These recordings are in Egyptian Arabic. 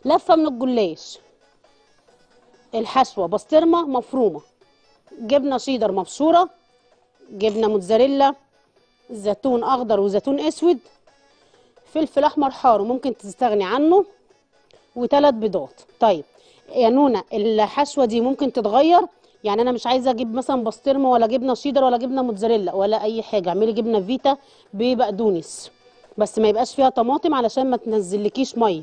لفه من الجلاش الحشوه بسطرمه مفرومه جبنه شيدر مبشوره جبنه موتزاريلا زيتون اخضر وزيتون اسود فلفل احمر حار وممكن تستغني عنه وثلاث بيضات طيب يا نونا الحشوه دي ممكن تتغير يعني انا مش عايزه اجيب مثلا بسطرمه ولا جبنه شيدر ولا جبنه موتزاريلا ولا اي حاجه اعملي جبنه فيتا ببقدونس بس ما يبقاش فيها طماطم علشان ما تنزلكيش ميه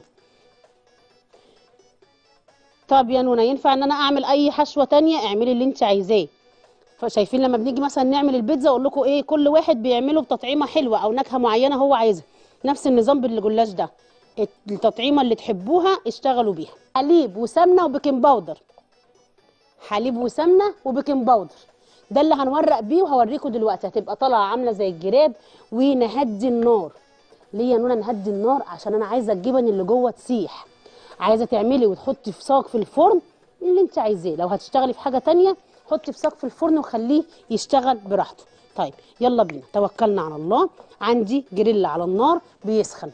طب يا نونا ينفع ان انا اعمل اي حشوه تانية اعملي اللي انت عايزاه فشايفين لما بنيجي مثلا نعمل البيتزا اقول لكم ايه كل واحد بيعمله بتطعيمه حلوه او نكهه معينه هو عايزها نفس النظام بالجلاش ده التطعيمه اللي تحبوها اشتغلوا بيها حليب وسمنه وبيكنج باودر حليب وسمنه وبيكنج باودر ده اللي هنورق بيه وهوريكم دلوقتي هتبقى طالعه عامله زي الجراب ونهدي النار ليه يا نونا نهدي النار عشان انا عايزه الجبن اللي جوه تسيح عايزه تعملي وتحطي في صاج في الفرن اللي انت عايزاه لو هتشتغلي في حاجه تانية حطي في صاج في الفرن وخليه يشتغل براحته طيب يلا بينا توكلنا على الله عندي جريل على النار بيسخن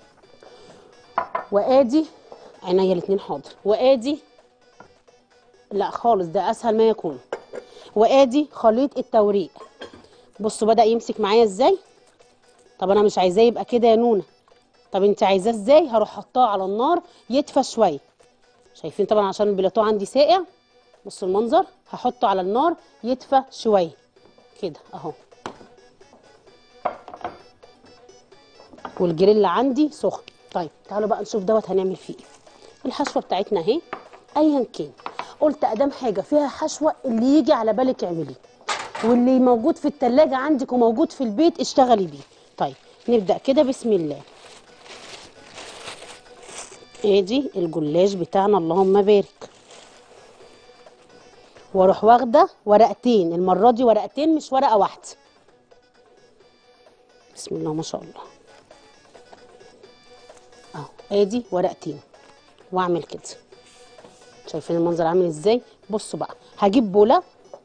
وادي عينيا الاتنين حاضر وادي لا خالص ده اسهل ما يكون وادي خليط التوريق بصوا بدا يمسك معايا ازاي طب انا مش عايزاه يبقى كده يا نونا طب انت عايزاه ازاي هروح حطاه على النار يدفى شويه شايفين طبعا عشان البلاتو عندي ساقع بصوا المنظر هحطه على النار يدفى شويه كده اهو والجريل عندي سخن طيب تعالوا بقى نشوف دوت هنعمل فيه ايه الحشوه بتاعتنا اهي ايا كان قلت ادام حاجه فيها حشوه اللي يجي على بالك اعمليه واللي موجود في التلاجة عندك وموجود في البيت اشتغلي بيه طيب نبدا كده بسم الله ادي الجلاش بتاعنا اللهم بارك واروح واخده ورقتين المره دي ورقتين مش ورقه واحده بسم الله ما شاء الله اهو ادي ورقتين واعمل كده شايفين المنظر عامل ازاي بصوا بقى هجيب بوله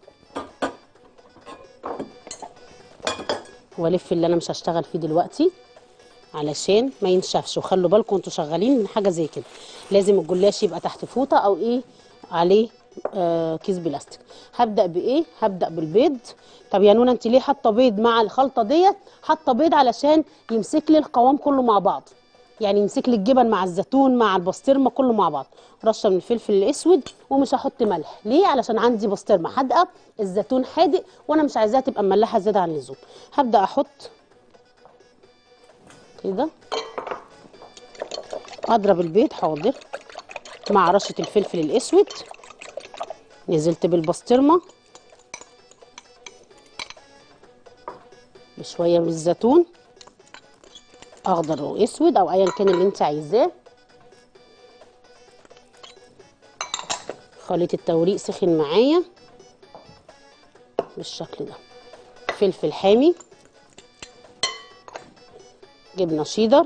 والف اللي انا مش هشتغل فيه دلوقتي علشان ما ينشفش وخلوا بالكم انتوا شغالين من حاجه زي كده لازم الجلاش يبقى تحت فوطه او ايه عليه آه كيس بلاستيك هبدا بايه هبدا بالبيض طب يا نونا انت ليه حاطه بيض مع الخلطه ديت حاطه بيض علشان يمسك لي القوام كله مع بعض يعني يمسك لي الجبن مع الزيتون مع البسطرمه كله مع بعض رشه من الفلفل الاسود ومش هحط ملح ليه علشان عندي بسطرمه حادقه الزيتون حادق وانا مش عايزاها تبقى مملحه زياده عن اللزوم هبدا احط كده اضرب البيض حاضر مع رشه الفلفل الاسود نزلت بالبسطرمه بشويه من الزيتون اخضر واسود او ايا كان اللي انت عايزاه خليط التوريق سخن معايا بالشكل ده فلفل حامي جبنه شيدر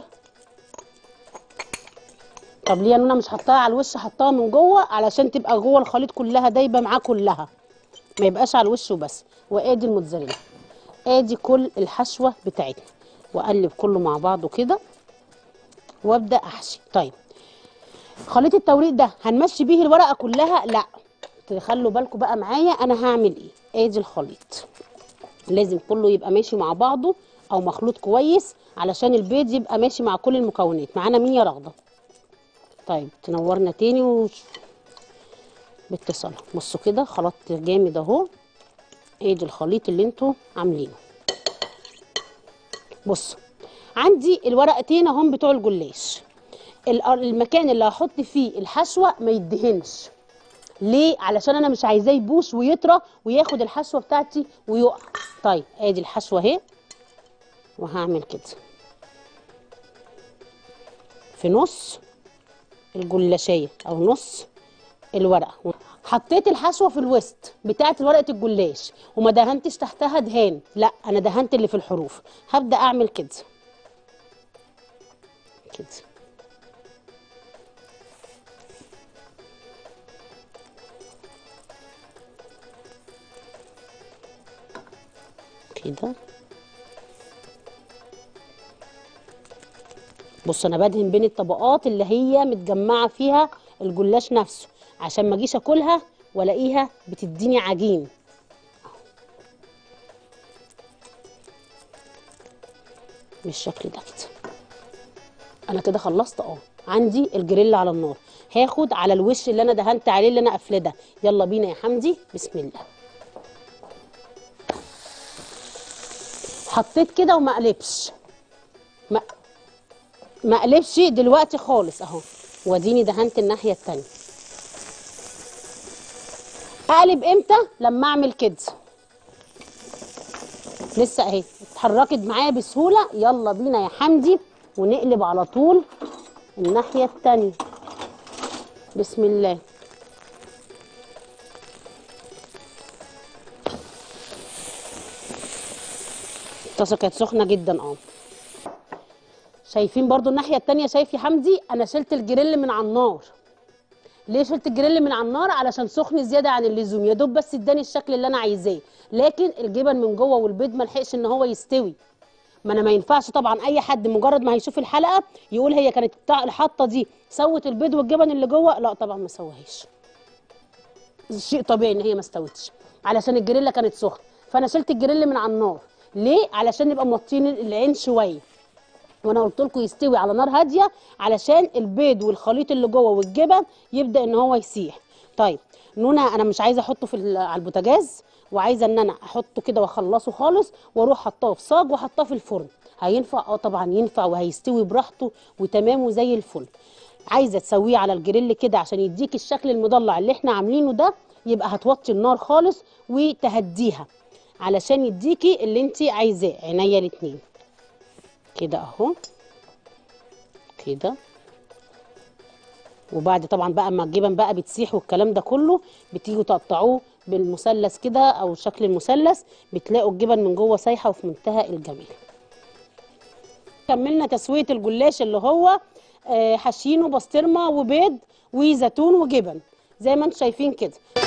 طب ليه يا نونا مش حطاها على الوش حطاها من جوه علشان تبقى جوه الخليط كلها دايبه معاه كلها ما يبقاش على الوش وبس وادي الموتزاريلا ادي كل الحشوه بتاعتنا واقلب كله مع بعضه كده وابدا احشي طيب خليط التوريق ده هنمشي بيه الورقه كلها لا تخلوا بالكم بقى معايا انا هعمل ايه ادي الخليط لازم كله يبقى ماشي مع بعضه او مخلوط كويس علشان البيض يبقى ماشي مع كل المكونات معانا مين يا رغده طيب تنورنا تاني و... باتصال بصوا كده خلطت جامد اهو ادي الخليط اللي انتوا عاملينه بصوا عندي الورقتين اهم بتوع الجلاش ال- المكان اللي هحط فيه الحشوه ما يدهنش ليه علشان انا مش عايزاه يبوش ويطرى وياخد الحشوه بتاعتي ويقع طيب ادي الحشوه اهي وهعمل كده في نص الجلاشيه او نص الورقه حطيت الحشوه في الوسط بتاعه ورقه الجلاش وما دهنتش تحتها دهان لا انا دهنت اللي في الحروف هبدا اعمل كده كده كده بص انا بدهن بين الطبقات اللي هي متجمعه فيها الجلاش نفسه عشان ما اجيش اكلها والاقيها بتديني عجين بالشكل ده كده انا كده خلصت اه عندي الجريل على النار هاخد على الوش اللي انا دهنت عليه اللي انا قافلاه ده يلا بينا يا حمدي بسم الله حطيت كده وما قلبش ما ما قلبش دلوقتي خالص اهو واديني دهنت الناحيه التانيه اقلب امتى لما اعمل كده لسه اهي اتحركت معايا بسهوله يلا بينا يا حمدي ونقلب على طول الناحيه التانيه بسم الله الطاسه كانت سخنه جدا اه شايفين برضو الناحيه التانيه شايف يا حمدي انا شلت الجريل من على النار ليه شلت الجريل من على النار علشان سخن زياده عن اللزوم يا دوب بس اداني الشكل اللي انا عايزاه لكن الجبن من جوه والبيض ما لحقش ان هو يستوي ما انا ما ينفعش طبعا اي حد مجرد ما هيشوف الحلقه يقول هي كانت بتاع الحطه دي سوت البيض والجبن اللي جوه لا طبعا ما سواهاش شيء طبيعي ان هي ما استوتش علشان الجريلا كانت سخنه فانا شلت الجريل من على النار ليه علشان نبقى موطين العين شويه وانا قلت لكم يستوي على نار هاديه علشان البيض والخليط اللي جوه والجبن يبدا ان هو يسيح طيب نونا انا مش عايزه احطه في ال- على البوتاجاز وعايزه ان انا احطه كده واخلصه خالص واروح حطاه في صاج واحطاه في الفرن هينفع اه طبعا ينفع وهيستوي براحته وتمام وزي الفل عايزه تسويه على الجريل كده عشان يديك الشكل المضلع اللي احنا عاملينه ده يبقى هتوطي النار خالص وتهديها علشان يديكي اللي انت عايزاه عينيا الاتنين كده اهو كده وبعد طبعا بقى ما الجبن بقى بتسيح والكلام ده كله بتيجوا تقطعوه بالمثلث كده او شكل المثلث بتلاقوا الجبن من جوه سايحه وفي منتهى الجمال كملنا تسويه الجلاش اللي هو آه، حشينه بسطرمه وبيض وزيتون وجبن زي ما انتم شايفين كده